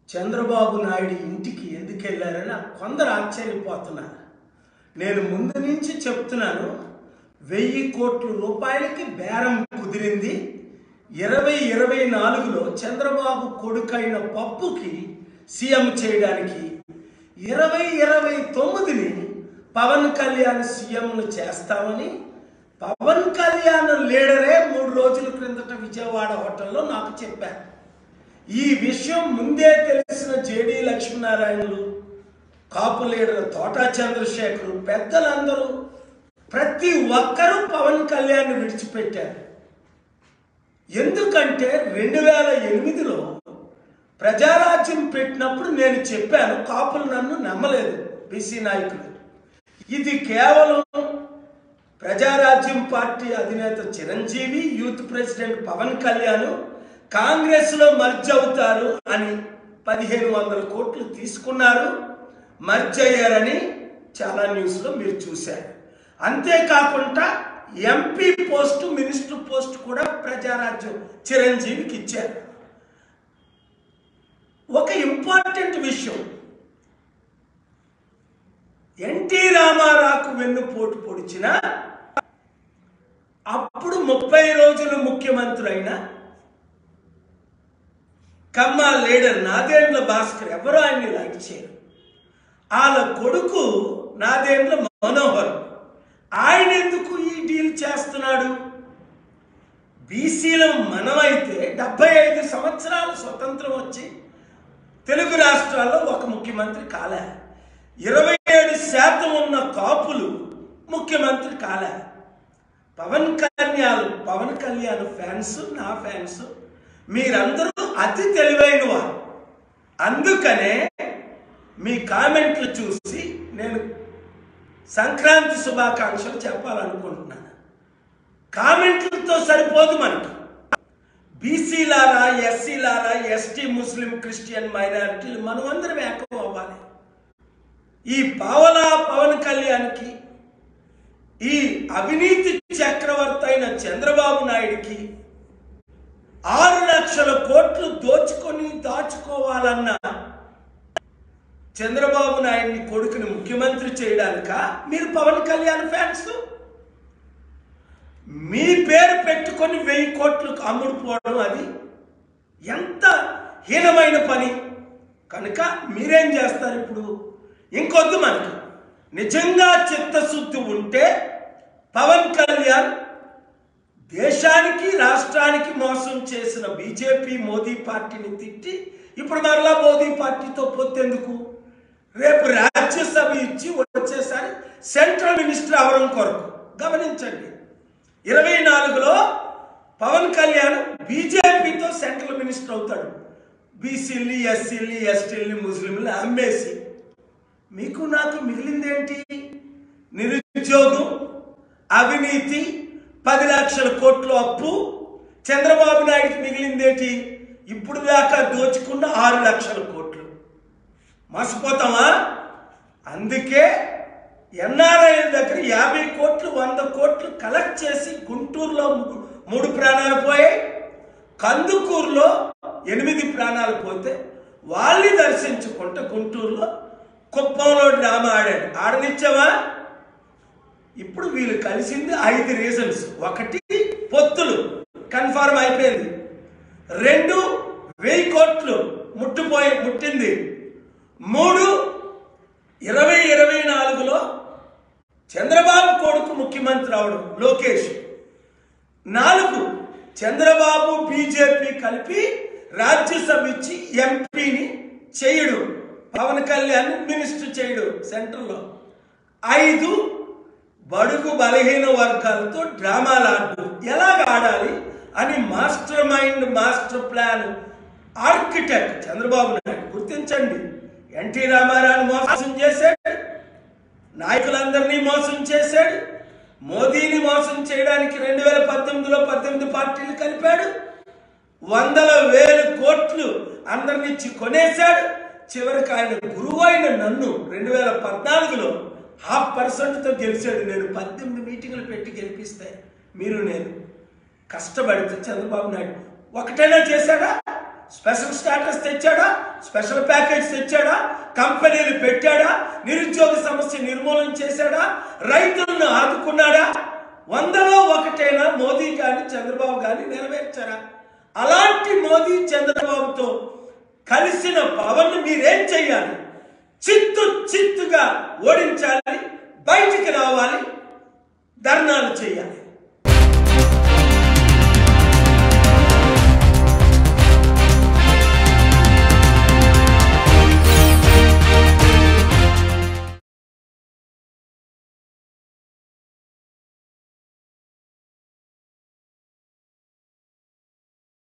చంద్రబాబు నాయుడు ఇంటికి ఎందుకు వెళ్ళారని కొందరు ఆశ్చర్యపోతున్నారు నేను ముందు నుంచి చెప్తున్నాను వెయ్యి కోట్ల రూపాయలకి బేరం కుదిరింది ఇరవై ఇరవై నాలుగులో చంద్రబాబు కొడుకైన పప్పుకి సీఎం చేయడానికి ఇరవై ఇరవై తొమ్మిదిని పవన్ కళ్యాణ్ సీఎంను చేస్తామని పవన్ కళ్యాణ్ లీడరే మూడు రోజుల క్రిందట విజయవాడ హోటల్లో నాకు చెప్పారు ఈ విషయం ముందే తెలిసిన జేడి లక్ష్మీనారాయణలు కాపు లీడర్ తోటా చంద్రశేఖర్ పెద్దలందరూ ప్రతి ఒక్కరూ పవన్ కళ్యాణ్ విడిచిపెట్టారు ఎందుకంటే రెండు వేల ఎనిమిదిలో ప్రజారాజ్యం పెట్టినప్పుడు నేను చెప్పాను కాపులు నన్ను నమ్మలేదు బీసీ నాయకులు ఇది కేవలం ప్రజారాజ్యం పార్టీ అధినేత చిరంజీవి యూత్ ప్రెసిడెంట్ పవన్ కళ్యాణ్ కాంగ్రెస్ లో మర్జ్ అవుతారు అని పదిహేను వందల కోట్లు తీసుకున్నారు మర్జ్ అయ్యారని చాలా న్యూస్ లో మీరు చూశారు అంతేకాకుండా ఎంపీ పోస్టు మినిస్టర్ పోస్ట్ కూడా ప్రజారాజ్యం చిరంజీవికి ఇచ్చారు ఒక ఇంపార్టెంట్ విషయం ఎన్టీ రామారావుకు వెన్నుపోటు పొడిచిన అప్పుడు ముప్పై రోజులు ముఖ్యమంత్రి అయిన కమ్మ లీడర్ నాదేండ్ల భాస్కర్ ఎవరు ఆయన్ని లైక్ చేయరు వాళ్ళ కొడుకు నాదేండ్ల మనోహర్ ఆయన ఎందుకు ఈ డీల్ చేస్తున్నాడు బీసీలో మనమైతే డెబ్బై ఐదు సంవత్సరాలు స్వతంత్రం వచ్చి తెలుగు రాష్ట్రాల్లో ఒక ముఖ్యమంత్రి కాలే ఇరవై ఏడు శాతం ఉన్న కాపులు ముఖ్యమంత్రి కాలే పవన్ కళ్యాణ్ పవన్ కళ్యాణ్ ఫ్యాన్స్ నా ఫ్యాన్స్ మీరందరూ అతి తెలివైన వారు అందుకనే మీ కామెంట్లు చూసి నేను సంక్రాంతి శుభాకాంక్షలు చెప్పాలనుకుంటున్నాను కామెంట్లతో సరిపోదు మనకి బీసీలారా ఎస్సీలారా ఎస్టీ ముస్లిం క్రిస్టియన్ మైనారిటీలు మనమందరం ఏకం అవ్వాలి ఈ పావలా పవన్ కళ్యాణ్కి ఈ అవినీతి చక్రవర్తి అయిన చంద్రబాబు నాయుడికి ఆరు లక్షల కోట్లు దోచుకొని దాచుకోవాలన్న చంద్రబాబు నాయుడిని కొడుకుని ముఖ్యమంత్రి చేయడానిక మీరు పవన్ కళ్యాణ్ ఫ్యాన్స్ మీ పేరు పెట్టుకొని వెయ్యి కోట్లు అమ్ముడుపోవడం అది ఎంత హీనమైన పని కనుక మీరేం చేస్తారు ఇప్పుడు ఇంకొద్దు మనకి నిజంగా చిత్తశుద్ధి ఉంటే పవన్ కళ్యాణ్ దేశానికి రాష్ట్రానికి మోసం చేసిన బీజేపీ మోదీ పార్టీని తిట్టి ఇప్పుడు మరలా మోదీ పార్టీతో పొత్తెందుకు రేపు రాజ్యసభ ఇచ్చి వచ్చేసారి సెంట్రల్ మినిస్టర్ అవడం కొరకు గమనించండి ఇరవై నాలుగులో పవన్ కళ్యాణ్ బీజేపీతో సెంట్రల్ మినిస్టర్ అవుతాడు బీసీల్ని ఎస్సీల్ని ఎస్టీల్ని ముస్లింలు అమ్మేసి మీకు నాకు మిగిలిందేంటి నిరుద్యోగం అవినీతి పది లక్షల కోట్ల అప్పు చంద్రబాబు నాయుడికి మిగిలిందేంటి ఇప్పుడు దాకా దోచుకున్న ఆరు లక్షల కోట్లు మర్చిపోతామా అందుకే ఎన్ఆర్ఐ దగ్గర యాభై కోట్లు వంద కోట్లు కలెక్ట్ చేసి గుంటూరులో ము- మూడు ప్రాణాలు పోయాయి కందుకూరులో ఎనిమిది ప్రాణాలు పోతే వాళ్ళని దర్శించుకుంటే గుంటూరులో కుప్పంలో డ్రామా ఆడాడు ఆడనిచ్చావా ఇప్పుడు వీళ్ళు కలిసింది ఐదు రీజన్స్ ఒకటి పొత్తులు కన్ఫర్మ్ అయిపోయింది రెండు వెయ్యి కోట్లు ముట్టుపోయి ముట్టింది మూడు ఇరవై ఇరవై నాలుగులో చంద్రబాబు కొడుకు ముఖ్యమంత్రి అవడం లోకేష్ నాలుగు చంద్రబాబు బీజేపీ కలిపి రాజ్యసభ ఇచ్చి ఎంపీని చేయడు పవన్ కళ్యాణ్ మినిస్టర్ చేయడు సెంట్రల్లో ఐదు బడుగు బలహీన వర్గాలతో డ్రామాలు ఆడు ఎలాగ ఆడాలి అని mastermind master plan architect Chandrababu Naidu గుర్తించండి ఎన్టీ రామారావు మోసం చేశాడు నాయకులందరినీ మోసం చేశాడు మోదీని మోసం చేయడానికి రెండు వేల పద్దెనిమిదిలో పద్దెనిమిది పార్టీలు కలిపాడు వందల వేల కోట్లు అందరినిచ్చి కొనేశాడు చివరికి ఆయన గురువు అయిన నన్ను రెండు వేల పద్నాలుగులో హాఫ్ పర్సెంట్తో గెలిచాడు నేను పద్దెనిమిది మీటింగులు పెట్టి గెలిపిస్తే మీరు నేను కష్టపడితే చంద్రబాబు నాయుడు ఒకటైనా చేశాడా స్పెషల్ స్టాటస్ తెచ్చాడా స్పెషల్ ప్యాకేజ్ తెచ్చాడా కంపెనీలు పెట్టాడా నిరుద్యోగ సమస్య నిర్మూలన చేశాడా రైతులను ఆదుకున్నాడా వందలో ఒకటైనా మోదీ కానీ చంద్రబాబు కానీ నెరవేర్చారా అలాంటి మోదీ చంద్రబాబుతో కలిసిన పవన్ మీరేం చెయ్యాలి చిత్తు చిత్తుగా ఓడించాలి బయటికి రావాలి ధర్నాలు చేయాలి